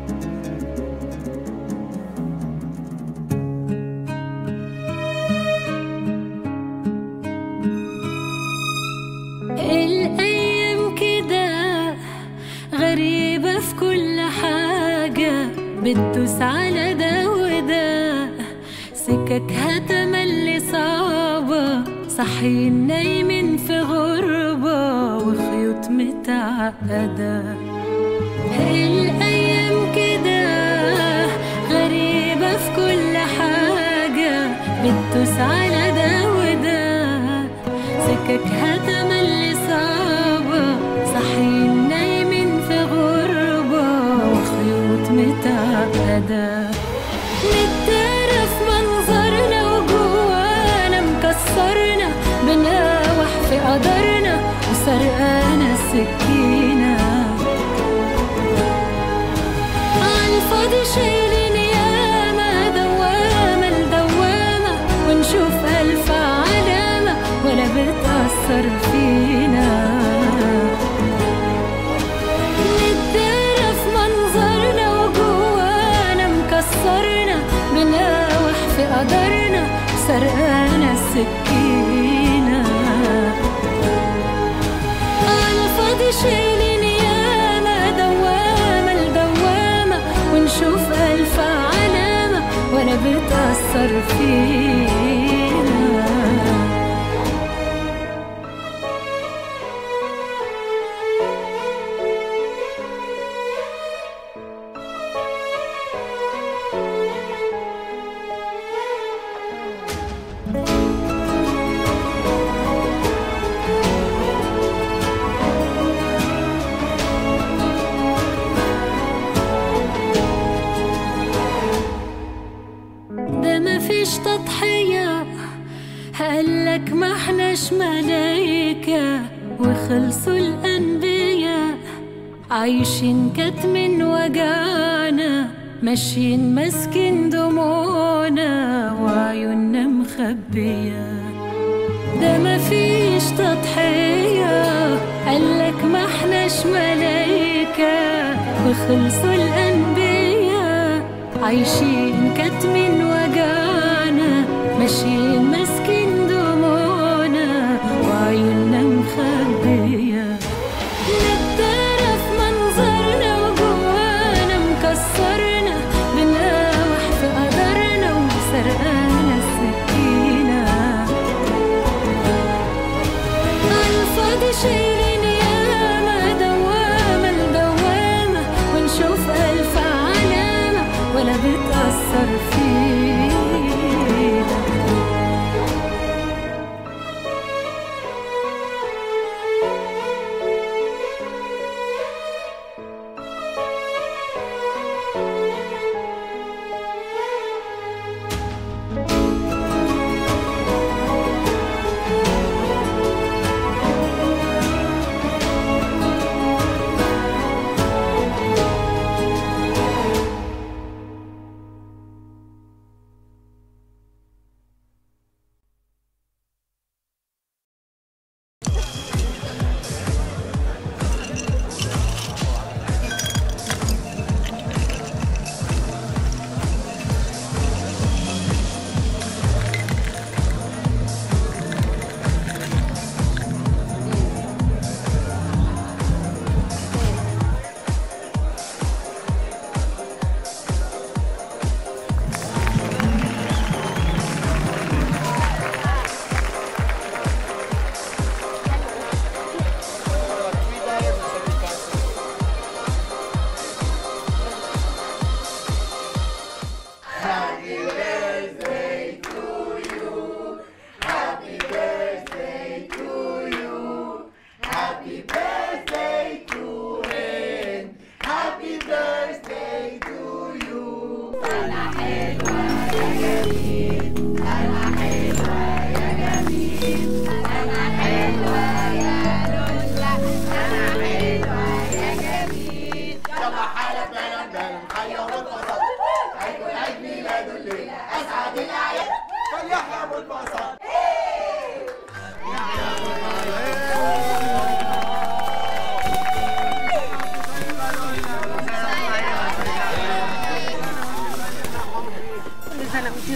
الأيام كده غريبة في كل حاجة بتدوس على ده وده سككها تملي صعبة صاحيين نايمين في غربة وخيوط متعقدة الأيام كده غريبة في كل حاجة بتدوس على ده وده سككها تملي صعبة صاحيين نايمين في غربة وخيوط متعقدة نتعرف منظرنا وجوانا مكسرنا بنقاوح في قدرنا وسرقانا السكينة عالفاضي شايلين ياما دوامة لدوامة ونشوف ألف علامة ولا بتأثر فينا نتعرف منظرنا وجوانا مكسرنا بنقاوح في قدرنا سرقانا السكينة عالفاضي شايلين ياما دوامة لدوامة ونشوف ألف علامة ولا بتأثر فينا ده مفيش تضحية قالك ما احناش ملايكة وخلصوا الأنبياء عايشين كتم وجعنا ماشيين ماسكين دموعنا وعيوننا مخبيه ده مفيش تضحية قالك ما احناش ملايكة وخلصوا الأنبياء عايشين كتم وجعنا ماشيين ماسكين دموعنا وعيوننا مخبية نتعرف منظرنا وجوانا مكسرنا بنقاوح في قدرنا وسرقانا السكينة عالفاضي شايلين ياما دوامة لدوامة ونشوف ألف علامة ولا بتأثر فينا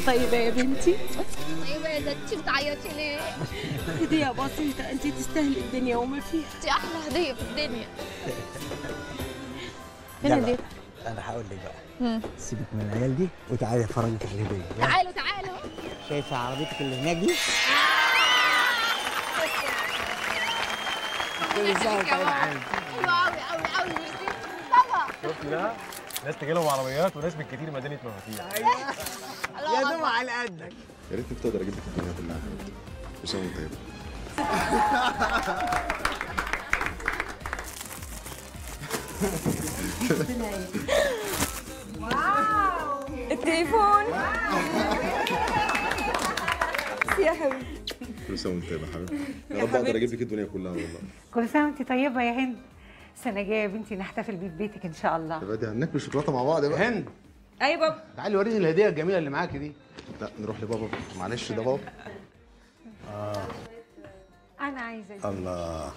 انت طيبه يا بنتي طيبه يا ده انت بتعيطي ليه؟ هديه بسيطه انت تستاهلي الدنيا وما فيها انت احلى هديه في الدنيا فين يلا. الهديه؟ انا هقول لك بقى مم. سيبك من العيال دي وتعالي افرجك على الهديه يلا. تعالوا تعالوا شايفه عربيتك اللي هناك دي كل سنه وانت طيب يا حبيبي حلوه قوي قوي قوي ميرسي مصطفى شفت بقى ناس تجي لهم عربيات وناس بالكتير مدينه مفاتيح يا دوب على قدك يا ريت تقدر اجيب لك الدنيا كلها يا حبيبتي وسام وانت طيب التليفون يا حبيبي كل سنه وانت طيب يا حبيبي يا رب اقدر اجيب لك الدنيا كلها والله كل سنه وانت طيبه يا هند السنه الجايه يا بنتي نحتفل بيه في بيتك ان شاء الله يبقى دي هناكل شوكولاته مع بعض بقى هند اي بابا تعالي وريني الهديه الجميله اللي معاكي دي لا نروح لبابا معلش ده بابا انا عايزه دي. الله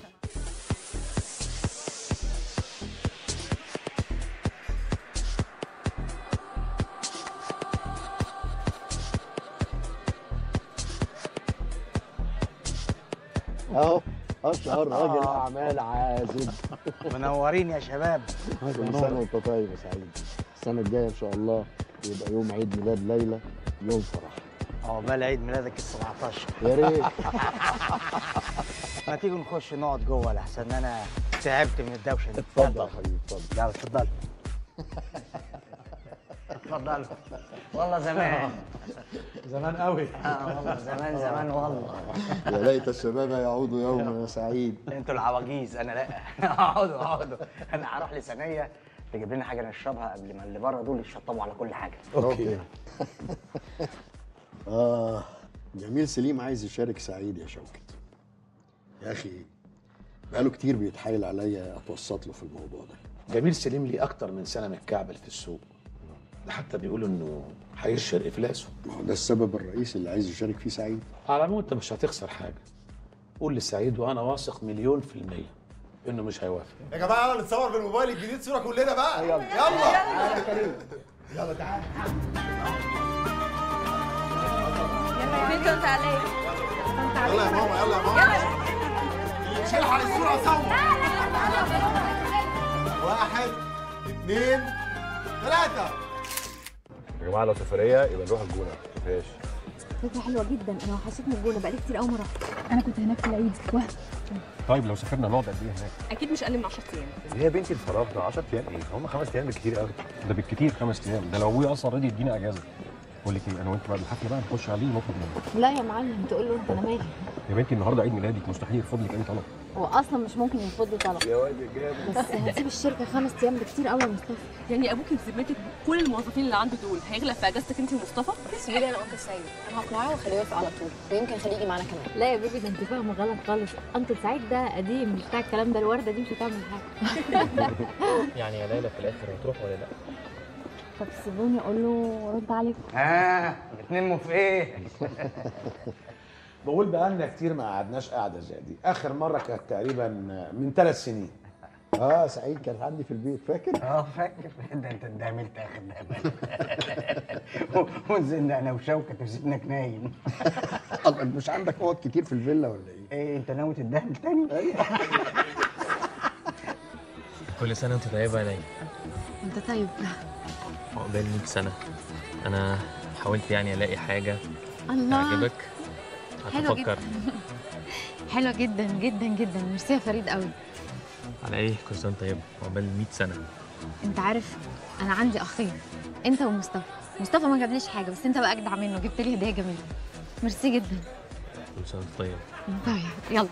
اهو اشهر راجل اعمال عازب منورين يا شباب كل سنه وانت طيب يا سعيد السنه الجايه ان شاء الله يبقى يوم عيد ميلاد ليلى يوم فرح عقبال عيد ميلادك ال 17 يا ريت ما تيجي نخش نقعد جوه لحسن انا تعبت من الدوشه دي اتفضل يا حبيبي اتفضل يلا اتفضل اتفضلوا والله زمان زمان قوي اه والله زمان زمان والله يا ليت الشباب يعودوا يوما يا سعيد انتوا العواجيز انا لا اقعدوا اقعدوا انا هروح لثانيه تجيب لنا حاجه نشربها قبل ما اللي بره دول يشطبوا على كل حاجه اوكي اه جميل سليم عايز يشارك سعيد يا شوكت يا اخي بقاله كتير بيتحايل عليا اتوسط له في الموضوع ده جميل سليم لي اكتر من سنه متكعبل في السوق ده حتى بيقولوا انه هيشهر افلاسه ما هو ده السبب الرئيسي اللي عايز يشارك فيه سعيد على العموم انت مش هتخسر حاجه قول لسعيد وانا واثق مليون في الميه انه مش هيوافق يا جماعه يلا نتصور بالموبايل الجديد صوره كلنا بقى يلا يلا بنت انت عليا يلا يا ماما يلا يا ماما شيل على الصوره صور واحد اثنين ثلاثة يا جماعة لو سفرية يبقى نروح الجونة مفيهاش فكره حلوه جدا انا وحشتني الجونه بقالي كتير قوي ما رحت انا كنت هناك في العيد وهم طيب لو سافرنا نقعد قد ايه هناك؟ اكيد مش اقل من 10 ايام هي بنتي الفراغ ده 10 ايام ايه؟ هم خمس ايام بالكتير قوي ده بالكتير خمس ايام ده لو ابويا اصلا راضي يدينا اجازة بقول لك ايه انا وانت بعد الحفلة بقى نخش عليه ونخرج منه لا يا معلم تقول له انت انا مالي يا بنتي النهارده عيد ميلادك مستحيل يرفض لك اي طلب هو اصلا مش ممكن يرفض لي طلب يا واد جامد بس هتسيب الشركه خمس ايام ده كتير قوي يا مصطفى يعني ابوك في ذمتك كل الموظفين اللي عنده دول هيغلب في اجازتك انت ومصطفى سيبي لي انا انكل سعيد انا هقنعه واخليه يوافق على طول ويمكن خليه يجي معانا كمان لا يا بيبي ده انت فاهمه غلط خالص انكل سعيد ده قديم مش بتاع الكلام ده الورده دي مش هتعمل حاجه يعني يا ليلى في الاخر هتروح ولا لا؟ طب سيبوني اقول له رد عليكم ها الاثنين موافقين بقول بقالنا كتير ما قعدناش قعده زي دي اخر مره كانت تقريبا من ثلاث سنين اه سعيد كان عندي في البيت فاكر اه فاكر ده انت اتدهملت اخر دهمل ونزلنا انا وشوكت وسيبناك نايم الله مش عندك اوض كتير في الفيلا ولا ايه ايه انت ناوي تتدهمل تاني؟ كل سنة وانت طيبة يا ليلى انت طيب عقبال 100 سنة أنا حاولت يعني ألاقي حاجة الله تعجبك حلوة هتفكر حلوه جدا جدا جدا ميرسي يا فريد قوي على إيه كل سنة وانت طيبة عقبال 100 سنة انت عارف انا عندي اخين انت ومصطفى مصطفى ما جابليش حاجه بس انت بقى اجدع منه جبت لي هديه جميله ميرسي جدا كل سنة وانت طيبة طيب يلا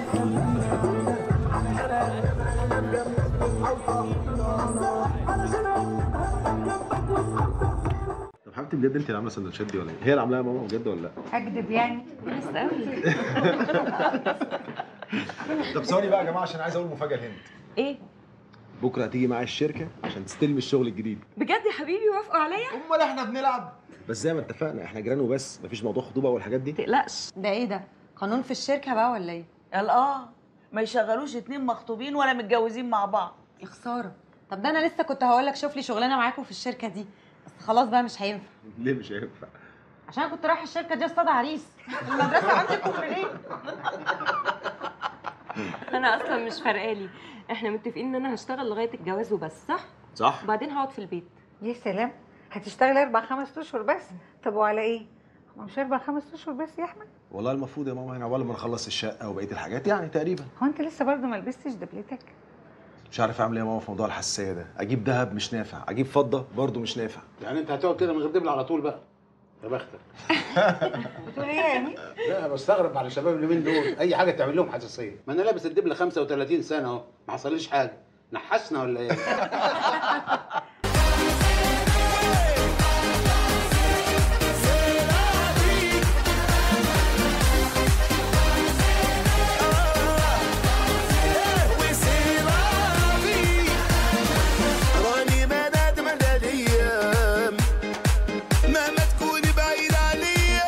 علشان انت بجد انت اللي عامله السندوتشات دي ولا ايه؟ هي اللي عاملاها يا ماما بجد ولا لا؟ اكدب يعني بس قوي طب ثواني بقى يا جماعه عشان عايز اقول مفاجاه لهند ايه بكره هتيجي معايا الشركه عشان تستلم الشغل الجديد بجد يا حبيبي وافقوا عليا امال احنا بنلعب بس زي ما اتفقنا احنا جيران وبس مفيش موضوع خطوبه والحاجات دي تقلقش ده ايه ده قانون في الشركه بقى ولا ايه قال اه ما يشغلوش اتنين مخطوبين ولا متجوزين مع بعض يا خساره طب ده انا لسه كنت هقول لك شوف لي شغلانه معاكم في الشركه دي بس خلاص بقى مش هينفع ليه مش هينفع؟ عشان أنا كنت رايحه الشركه دي اصطاد عريس المدرسه عندكم منين انا اصلا مش فارقالي احنا متفقين ان انا هشتغل لغايه الجواز وبس صح صح وبعدين هقعد في البيت يا سلام هتشتغلي اربع خمس اشهر بس طب وعلى ايه؟ هو مش اربع خمس اشهر بس يا احمد والله المفروض يا ماما يعني عقبال ما نخلص الشقه وبقيه الحاجات يعني تقريبا هو انت لسه برضه ما لبستش دبلتك؟ مش عارف اعمل ايه يا ماما في موضوع الحساسيه ده اجيب ذهب مش نافع اجيب فضه برضه مش نافع يعني انت هتقعد كده من غير دبل على طول بقى يا بختك بتقول ايه يا امين؟ لا بستغرب على الشباب اليومين دول اي حاجه تعمل لهم حساسيه ما انا لابس الدبل 35 سنه اهو ما حصليش حاجه نحسنا ولا ايه راني ما نادم على الايام مهما تكوني بعيد عليا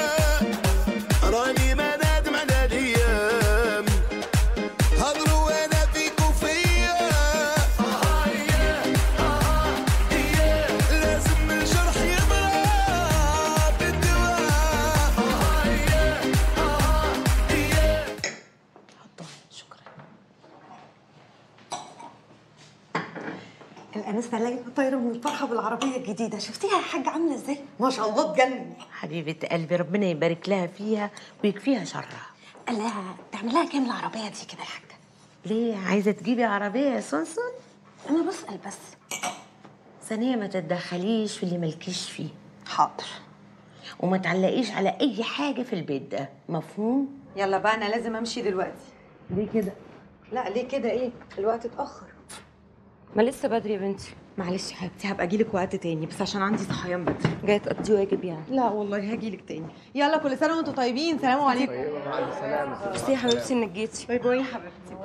راني ما نادم على الايام هضروا وانا فيك وفيا آه يا آه يا لازم الجرح يضرب بالدواء آه يا آه يا الانسه ليلى طايره من الفرحه بالعربيه الجديده شفتيها يا حاجه عامله ازاي ما شاء الله تجنن حبيبة قلبي ربنا يبارك لها فيها ويكفيها شرها لا تعملها كام العربيه دي كده يا حاجه ليه عايزة تجيبي عربية يا سونسون؟ انا بسال بس ثانية ما تتدخليش في اللي مالكيش فيه حاضر وما تعلقيش على أي حاجة في البيت ده مفهوم؟ يلا بقى انا لازم امشي دلوقتي ليه كده؟ لا ليه كده ايه الوقت اتاخر ما لسه بدري يا بنتي معلش يا حبيبتي هبقى اجيلك وقت تاني بس عشان عندي صحيان بدري جايه تقضي واجب يعني لا والله هجيلك تاني يلا كل سنه وانتم طيبين سلام عليكم ميرسي يا حبيبتي انك جيتي باي باي يا حبيبتي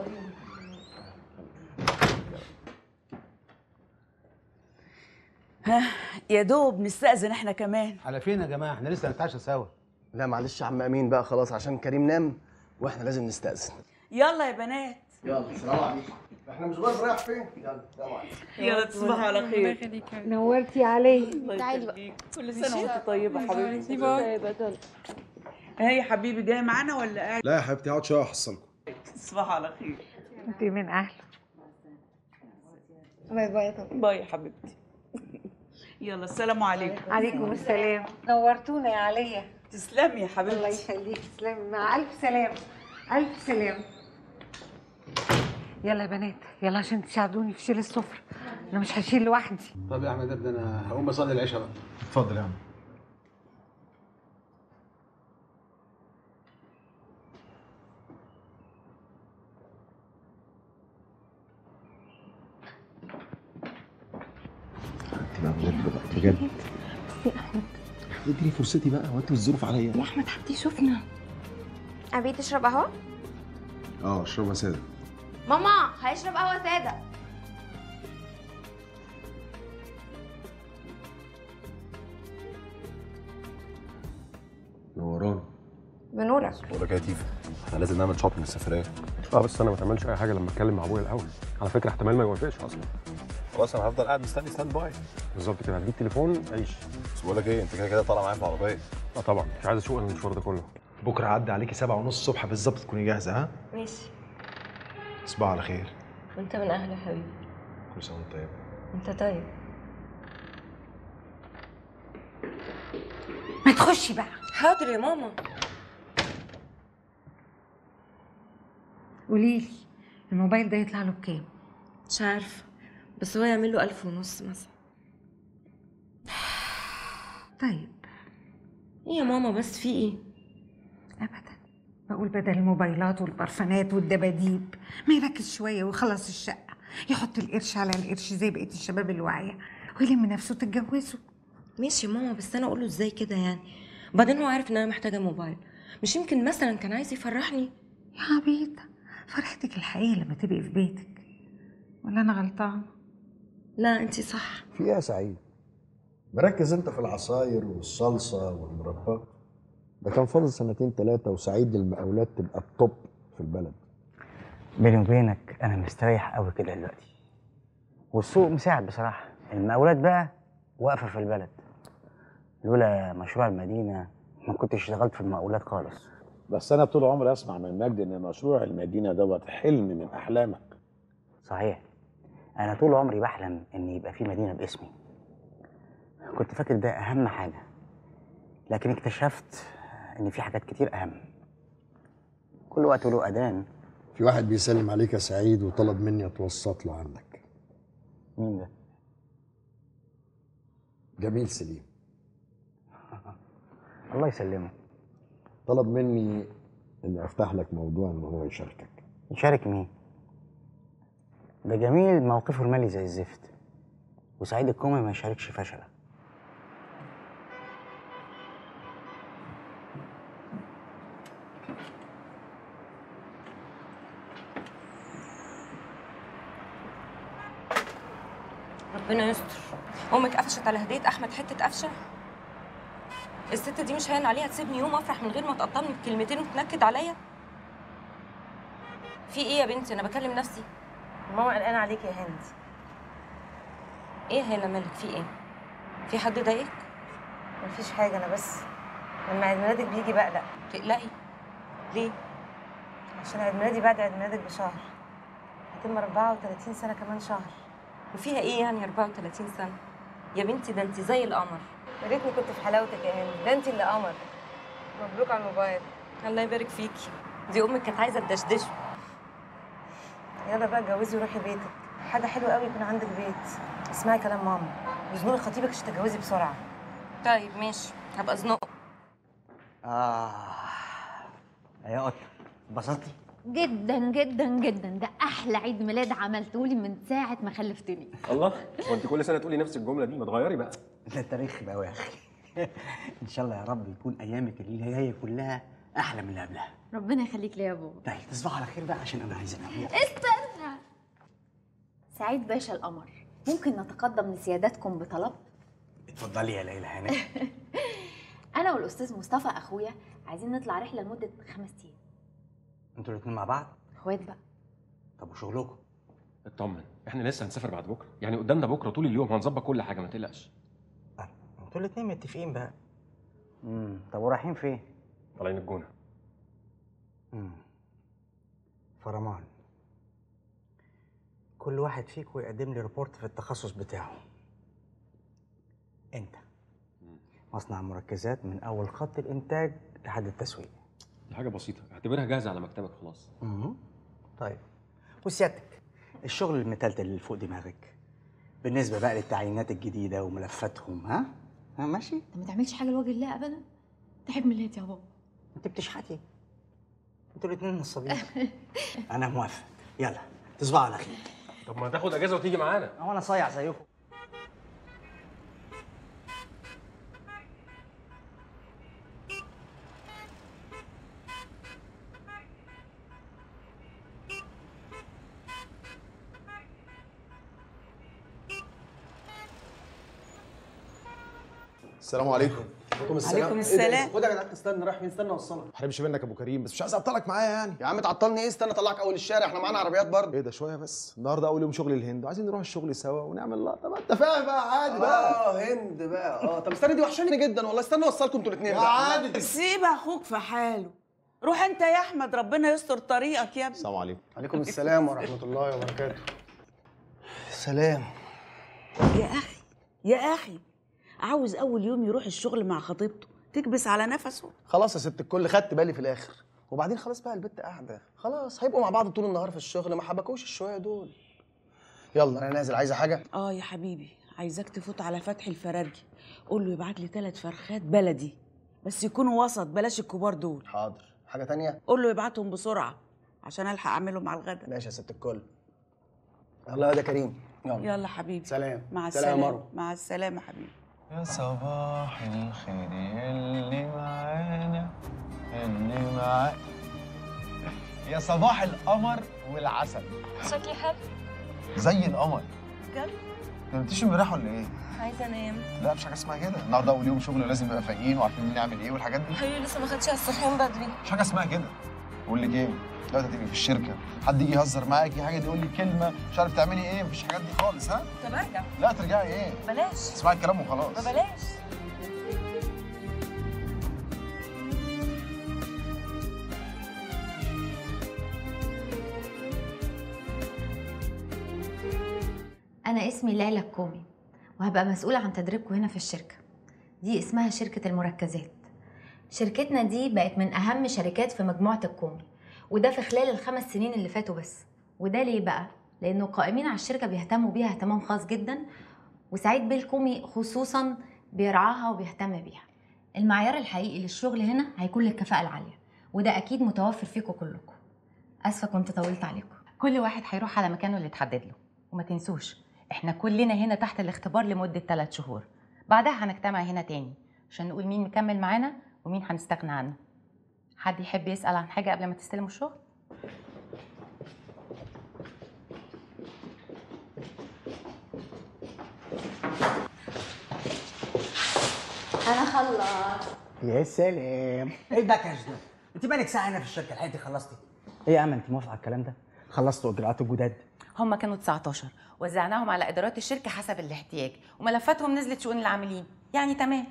ها يا دوب نستأذن احنا كمان على فين يا جماعه احنا لسه هنتعشى سوا لا معلش يا عم امين بقى خلاص عشان كريم نام واحنا لازم نستأذن يلا يا بنات يلا السلام عليكم احنا مش بس رايح فين يلا سلام عليكم يلا تصبحوا على خير نورتي علي تعالي بقى كل سنه وانت طيبه حبيبتي باي باي ها يا حبيبي جاي معانا ولا قاعد لا يا حبيبتي اقعد شويه احصلكم تصبحوا على خير انت من اهل باي باي طبعا باي يا حبيبتي يلا السلام عليكم عليكم السلام نورتونا يا عليا تسلمي يا الله حبيبتي يخليك تسلمي مع الف سلام الف سلام يلا يا بنات يلا عشان تساعدوني في شيل السفره انا مش هشيل لوحدي طب يا احمد ابني انا هقوم اصلي العشاء بقى اتفضل يا عم لا بجد بقى بجد اديني فرصتي بقى وانت الظروف عليا يا احمد حد يشوفنا أبي تشرب قهوة؟ اه اشربها ساده ماما هيشرب قهوة سادة نوران بنورك بقول لك يا تيفا احنا لازم نعمل شوبينج السفريه اه بس انا ما تعملش اي حاجه لما اتكلم مع ابويا الاول على فكره احتمال ما يوافقش اصلا خلاص انا هفضل قاعد مستني ستاند باي بالظبط كده هتجيب تليفون عيش بس بقول لك ايه انت كده كده طالع معايا في العربيه اه طبعا مش عايز اسوق انا المشوار ده كله بكره عدى عليكي سبعة ونص الصبح بالظبط تكوني جاهزه ها ماشي تصبحوا على خير وانت من اهل يا حبيبي كل سنه وانت طيب انت طيب ما تخشي بقى حاضر يا ماما قولي لي الموبايل ده يطلع له بكام مش عارفه بس هو يعمل له ألف ونص مثلا طيب ايه يا ماما بس في ايه ابدا بقول بدل الموبايلات والبرفانات والدباديب ما يركز شويه ويخلص الشقه يحط القرش على القرش زي بقيه الشباب الواعيه ويلم نفسه تتجوزوا ماشي يا ماما بس انا اقول له ازاي كده يعني وبعدين هو عارف ان انا محتاجه موبايل مش يمكن مثلا كان عايز يفرحني يا عبيطة فرحتك الحقيقية لما تبقي في بيتك ولا أنا غلطانة؟ لا انتي صح في ايه يا سعيد؟ مركز انت في العصاير والصلصه والمربى ده كان فاضل سنتين ثلاثه وسعيد المقاولات تبقى التوب في البلد بيني وبينك انا مستريح قوي كده دلوقتي والسوق مساعد بصراحه المقاولات بقى واقفه في البلد لولا مشروع المدينه ما كنتش اشتغلت في المقاولات خالص بس انا طول عمري اسمع من مجدي ان مشروع المدينه دوت حلم من احلامك صحيح انا طول عمري بحلم ان يبقى في مدينه باسمي كنت فاكر ده اهم حاجه لكن اكتشفت ان في حاجات كتير اهم كل وقت له اذان في واحد بيسلم عليك يا سعيد وطلب مني اتوسط له عنك مين ده جميل سليم الله يسلمه طلب مني اني افتح لك موضوع ان هو يشاركك يشارك مين ده جميل موقفه المالي زي الزفت وسعيد الكومي ما يشاركش فشله ربنا يستر امك قفشت على هديه احمد حته قفشه الست دي مش هين عليها تسيبني يوم افرح من غير ما تقطمني بكلمتين وتنكد عليا في ايه يا بنتي انا بكلم نفسي ماما قلقانه عليك يا هند ايه هلا مالك في ايه في حد ضايقك مفيش حاجه انا بس لما عيد ميلادك بيجي بقلق تقلقي ليه عشان عيد ميلادي بعد عيد ميلادك بشهر هتم 34 سنه كمان شهر وفيها ايه يعني 34 سنه يا بنتي ده انت زي القمر يا ريتني كنت في حلاوتك يا هند ده انت اللي قمر مبروك على الموبايل الله يبارك فيكي دي امك كانت عايزه تدشدشه يلا بقى اتجوزي وروحي بيتك حاجه حلوه قوي يكون عندك بيت اسمعي كلام ماما وزنوقي خطيبك عشان تتجوزي بسرعه طيب ماشي هبقى ازنقه اه يا قط اتبسطتي جدا جدا جدا ده احلى عيد ميلاد عملته لي من ساعه ما خلفتني الله هو انت كل سنه تقولي نفس الجمله دي ما تغيري بقى ده تاريخ بقى يا اخي ان شاء الله يا رب يكون ايامك اللي جايه كلها احلى من اللي قبلها ربنا يخليك ليا يا بابا طيب تصبحوا على خير بقى عشان انا عايز انام استنى سعيد باشا القمر ممكن نتقدم لسيادتكم بطلب اتفضلي يا ليلى هنا انا والاستاذ مصطفى اخويا عايزين نطلع رحله لمده خمس ايام انتوا الاثنين مع بعض اخوات بقى طب وشغلكم اطمن احنا لسه هنسافر بعد بكره يعني قدامنا بكره طول اليوم هنظبط كل حاجه ما تقلقش انتوا الاثنين متفقين بقى امم طب ورايحين فين طالعين الجونه امم فرمان كل واحد فيكم يقدم لي ريبورت في التخصص بتاعه انت مصنع مركزات من اول خط الانتاج لحد التسويق دي حاجه بسيطه اعتبرها جاهزه على مكتبك خلاص امم طيب وسيادتك الشغل المتلتل اللي فوق دماغك بالنسبه بقى للتعيينات الجديده وملفاتهم ها ها ماشي انت ما تعملش حاجه لوجه الله ابدا تحب ميلادي يا بابا انت بتشحتي انتوا الاثنين نصابين انا موافق يلا تصبحوا على خير طب ما تاخد اجازه وتيجي معانا هو انا صايع زيكم السلام عليكم عليكم عليكم السلام. خد يا جدع استنى رايح فين استنى اوصلك ما حرمش منك يا ابو كريم بس مش عايز اعطلك معايا يعني يا عم تعطلني ايه استنى اطلعك اول الشارع احنا معانا عربيات برضه ايه ده شويه بس النهارده اول يوم شغل الهند وعايزين نروح الشغل سوا ونعمل لقطه ما انت فاهم بقى عادي بقى اه هند بقى اه طب استنى دي وحشاني جدا والله استنى اوصلكم انتوا الاثنين يا عادي سيب اخوك في حاله روح انت يا احمد ربنا يستر طريقك يا ابني السلام عليكم عليكم السلام ورحمه الله وبركاته سلام يا اخي يا اخي عاوز اول يوم يروح الشغل مع خطيبته تكبس على نفسه خلاص يا ست الكل خدت بالي في الاخر وبعدين خلاص بقى البت قاعده خلاص هيبقوا مع بعض طول النهار في الشغل ما حبكوش الشويه دول يلا انا نازل عايزه حاجه اه يا حبيبي عايزاك تفوت على فتحي الفرارجي قول له يبعت لي ثلاث فرخات بلدي بس يكونوا وسط بلاش الكبار دول حاضر حاجه تانية قول له يبعتهم بسرعه عشان الحق اعملهم على الغدا ماشي يا ست الكل يلا يا ده كريم يلا يلا حبيبي سلام مع سلام يا السلامه مروه مع السلامه حبيبي يا صباح الخير اللي معانا اللي معانا يا صباح القمر والعسل شكلي حلو زي القمر بجد ما نمتيش امبارح ولا ايه؟ عايزه انام لا مش حاجه اسمها كده النهارده اول يوم شغل لازم نبقى فايقين وعارفين بنعمل ايه والحاجات دي حبيبي لسه ما خدتش على الصحيان بدري مش حاجه اسمها كده بقول لك ايه دلوقتي هتبقي في الشركه حد يجي يهزر معاكي حاجه دي يقول لك كلمه مش عارف تعملي ايه مفيش الحاجات دي خالص ها طب ارجع لا ترجعي ايه بلاش اسمعي الكلام وخلاص ما بلاش أنا اسمي ليلى الكومي وهبقى مسؤولة عن تدريبكم هنا في الشركة دي اسمها شركة المركزات شركتنا دي بقت من أهم شركات في مجموعة الكومي وده في خلال الخمس سنين اللي فاتوا بس وده ليه بقى؟ لأنه القائمين على الشركة بيهتموا بيها اهتمام خاص جدا وسعيد بيه الكومي خصوصا بيرعاها وبيهتم بيها المعيار الحقيقي للشغل هنا هيكون الكفاءة العالية وده أكيد متوفر فيكم كلكم أسفة كنت طولت عليكم كل واحد هيروح على مكانه اللي اتحدد له وما تنسوش احنا كلنا هنا تحت الاختبار لمدة ثلاث شهور بعدها هنجتمع هنا تاني عشان نقول مين مكمل معانا ومين هنستغنى عنه حد يحب يسأل عن حاجة قبل ما تستلموا الشغل؟ انا خلصت يا سلام ايه البكش ده؟ انت بقالك ساعه هنا في الشركه لحقتي خلصتي ايه يا عم انت موافقه على الكلام ده خلصتوا اجراءات الجداد هم كانوا 19 وزعناهم على ادارات الشركه حسب الاحتياج وملفاتهم نزلت شؤون العاملين يعني تمام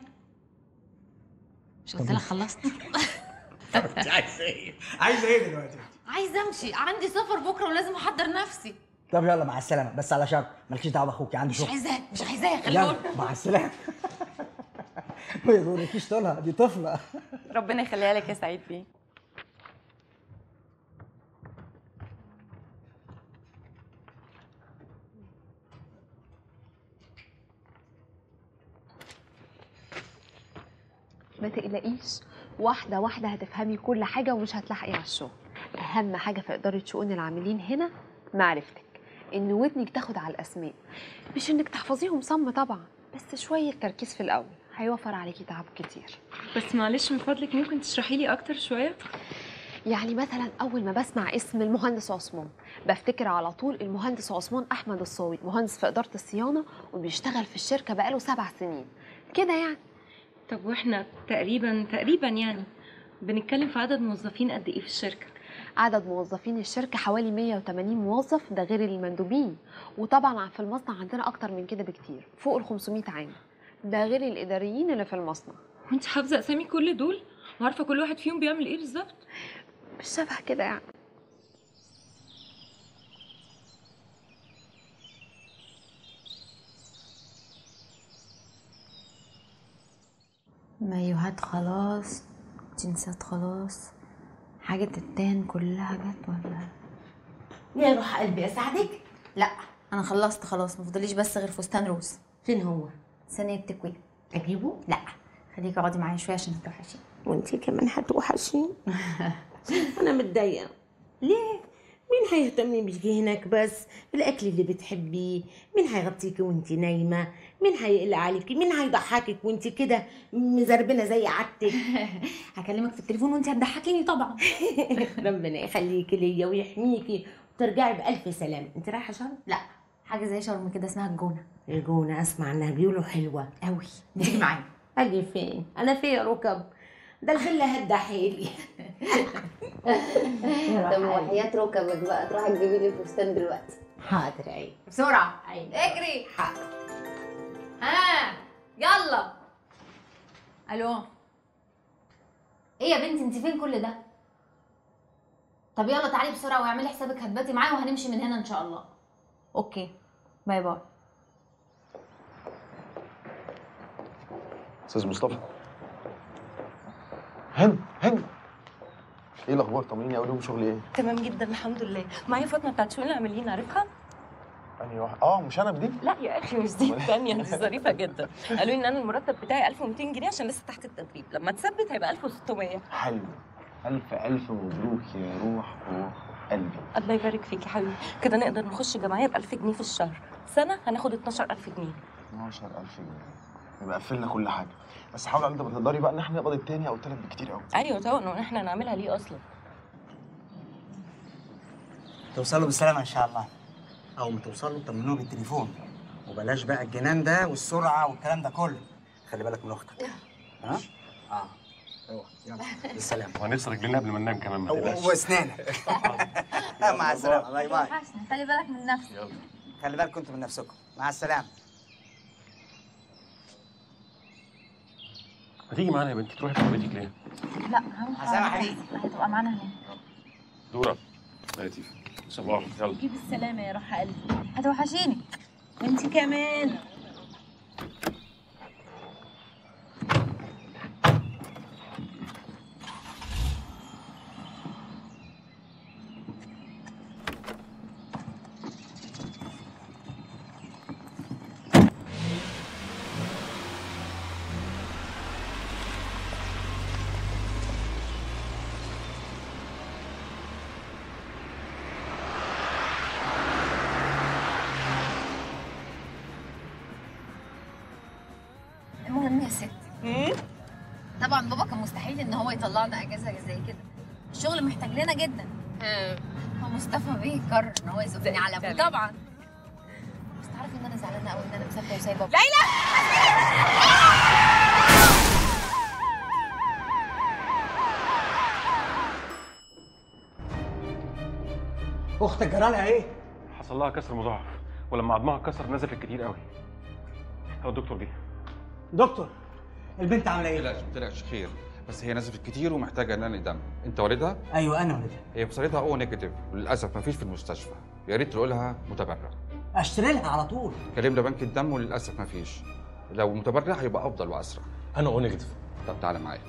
مش قلت لك خلصت انت عايزه ايه؟ عايزه ايه دلوقتي؟ عايزه امشي عندي سفر بكره ولازم احضر نفسي طب يلا مع السلامه بس على شرط مالكيش دعوه باخوكي عندي مش شغل عايزاه مش عايزاه خليه يلا يقول مع السلامه ما يضركيش طولها دي طفله ربنا يخليها لك يا سعيد بيه ما تقلقيش واحدة واحدة هتفهمي كل حاجة ومش هتلحقي على الشغل أهم حاجة في إدارة شؤون العاملين هنا معرفتك إن ودنك تاخد على الأسماء مش إنك تحفظيهم صم طبعا بس شوية تركيز في الأول هيوفر عليكي تعب كتير بس معلش من فضلك ممكن تشرحي لي اكتر شويه يعني مثلا أول ما بسمع اسم المهندس عثمان بفتكر على طول المهندس عثمان أحمد الصاوي مهندس في إدارة الصيانة وبيشتغل في الشركة بقاله سبع سنين كده يعني طب واحنا تقريبا تقريبا يعني بنتكلم في عدد موظفين قد ايه في الشركه عدد موظفين الشركة حوالي 180 موظف ده غير المندوبين وطبعا في المصنع عندنا أكتر من كده بكتير فوق ال 500 عامل ده غير الإداريين اللي في المصنع وانت حافظه اسامي كل دول وعارفه كل واحد فيهم بيعمل ايه بالظبط مش شبه كده يعني مايوهات خلاص جنسات خلاص حاجة التان كلها جت ولا يا روح قلبي اساعدك لا انا خلصت خلاص مفضليش بس غير فستان روز فين هو صينية تكوين اجيبه لا خليكي اقعدي معايا شويه عشان هتوحشيني وانتي كمان هتوحشيني انا متضايقه ليه مين هيهتم بيكي هناك بس بالاكل اللي بتحبيه مين هيغطيكي وانتي نايمه مين هيقلق عليكي مين هيضحكك وانتي كده مزربنه زي عادتك هكلمك في التليفون وانتي هتضحكيني طبعا ربنا يخليكي ليا ويحميكي وترجعي بالف سلامه انت رايحه شرم لا حاجه زي شرم كده اسمها الجونه الجونه اسمع انها بيقولوا حلوه قوي تيجي معايا اجي فين انا فيا ركب ده الفيلا هدى حيلي طب وحياة ركبك بقى تروحي تجيبي لي الفستان دلوقتي حاضر عيب بسرعه عيب اجري ها يلا الو ايه يا بنتي انت فين كل ده طب يلا تعالي بسرعه واعملي حسابك هتباتي معايا وهنمشي من هنا ان شاء الله اوكي باي باي استاذ مصطفى هند هند ايه الاخبار طمنيني اول يوم شغل ايه تمام جدا الحمد لله معايا فاطمه بتاعت شؤون العاملين عارفها انهي واحد اه مش انا بدي لا يا اخي مش دي الثانيه دي ظريفه جدا قالوا لي ان انا المرتب بتاعي 1200 جنيه عشان لسه تحت التدريب لما تثبت هيبقى 1600 حلو الف الف مبروك يا روح روح قلبي الله يبارك فيك يا حبيبي كده نقدر نخش جمعيه ب 1000 جنيه في الشهر سنه هناخد 12000 جنيه 12000 جنيه يبقى قفلنا كل حاجه بس حاول على قد ما تقدري بقى ان احنا نقبض التاني او التالت بكتير قوي ايوه طبعا احنا نعملها ليه اصلا توصلوا بالسلامة إن شاء الله أول ما توصلوا طمنوه بالتليفون وبلاش بقى الجنان ده والسرعة والكلام ده كله خلي بالك من أختك ها؟ آه أيوه يلا بالسلامة وهنكسر رجلينا قبل ما ننام كمان ما تقلقش وأسنانك مع السلامة باي باي وحشني خلي بالك من نفسك خلي بالكم انتوا من نفسكم مع السلامة ما تيجي معانا يا بنتي تروحي صاحبتك ليه؟ لا هروح عسلامة على حبيبي. بيتي. هتبقى معانا هناك دورة يا لطيف صباح يلا جيب السلامة يا روح قلبي هتوحشيني وانتي كمان المهم يا ستي طبعا بابا كان مستحيل ان هو يطلعنا اجازه زي كده الشغل محتاج لنا جدا هو مصطفى بيه قرر ان هو يزقني على ابوه طبعا بس تعرفي ان انا زعلانه قوي ان انا مسافره وسايبه أبوه. اختك جرالها ايه؟ حصل لها كسر مضاعف ولما عظمها اتكسر نزفت كتير قوي هو الدكتور جه دكتور البنت عامله ايه؟ ما تقلقش ما تقلقش خير بس هي نزفت كتير ومحتاجه نقل دم انت والدها ايوه انا والدها هي بصيرتها او نيجاتيف وللاسف ما فيش في المستشفى يا ريت تقول لها متبرع اشتري لها على طول كلمنا بنك الدم وللاسف ما فيش لو متبرع هيبقى افضل واسرع انا او نيجاتيف طب تعالى معايا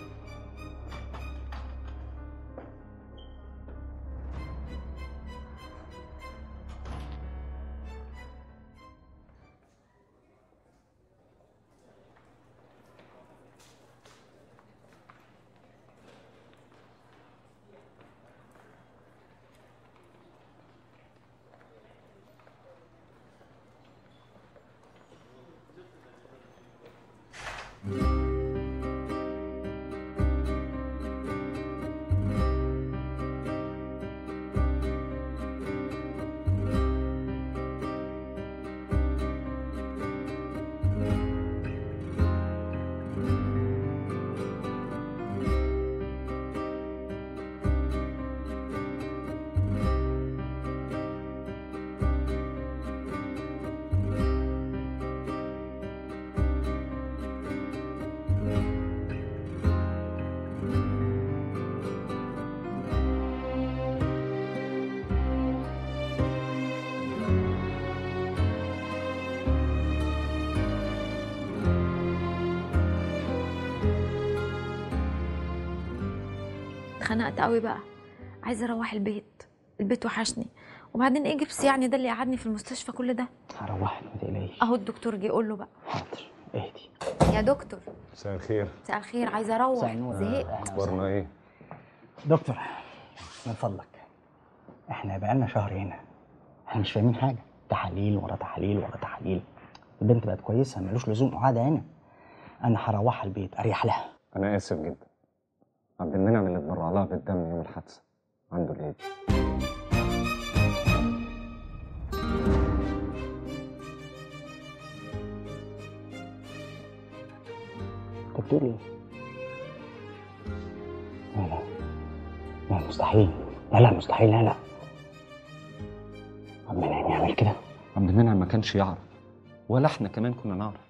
اتخنقت قوي بقى عايزه اروح البيت البيت وحشني وبعدين ايه جبس يعني ده اللي قعدني في المستشفى كل ده هروحك ما تقلقيش اهو الدكتور جه قول له بقى حاضر اهدي يا دكتور مساء الخير مساء الخير عايزه اروح زهقت اخبارنا ايه؟ دكتور من فضلك احنا بقالنا شهر هنا احنا مش فاهمين حاجة تحاليل ورا تحاليل ورا تحاليل البنت بقت كويسة ملوش لزوم قعدة هنا أنا هروحها البيت أريح لها انا اسف جدا عبد المنعم اللي اتبرع لها بالدم يوم الحادثه عنده العيد أنت بتقول إيه؟ لا لا لا مستحيل لا لا مستحيل لا لا عبد المنعم يعمل كده عبد المنعم ما كانش يعرف ولا احنا كمان كنا نعرف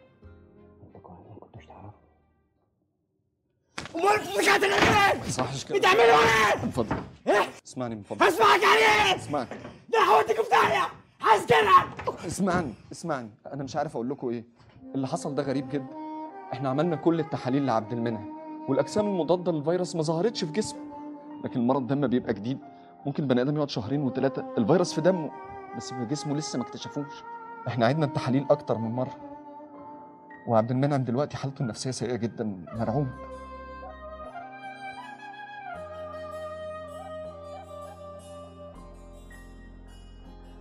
امال انتوا دكاتره ليه؟ صحش كده بتعملوا ايه؟ من فضلك ايه؟ اسمعني من فضلك هسمعك عليه اسمعني ده هوديك في داهيه هسجنك اسمعني اسمعني انا مش عارف اقول لكم ايه اللي حصل ده غريب جدا احنا عملنا كل التحاليل لعبد المنعم والاجسام المضاده للفيروس ما ظهرتش في جسمه لكن المرض ده لما بيبقى جديد ممكن بني ادم يقعد شهرين وثلاثه الفيروس في دمه بس في جسمه لسه ما اكتشفوش احنا عدنا التحاليل اكتر من مره وعبد المنعم دلوقتي حالته النفسيه سيئه جدا مرعوب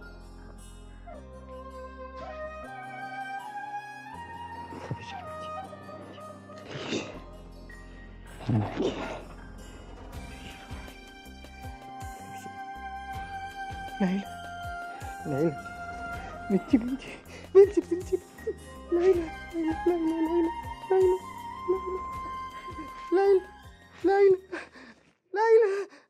ما تخافيش يا حبيبتي منك ليلى ليلى بنتي بنتي بنتي بنتي ليلى ليلى ليلى ليلى ليلى ليلى ليلى ليلى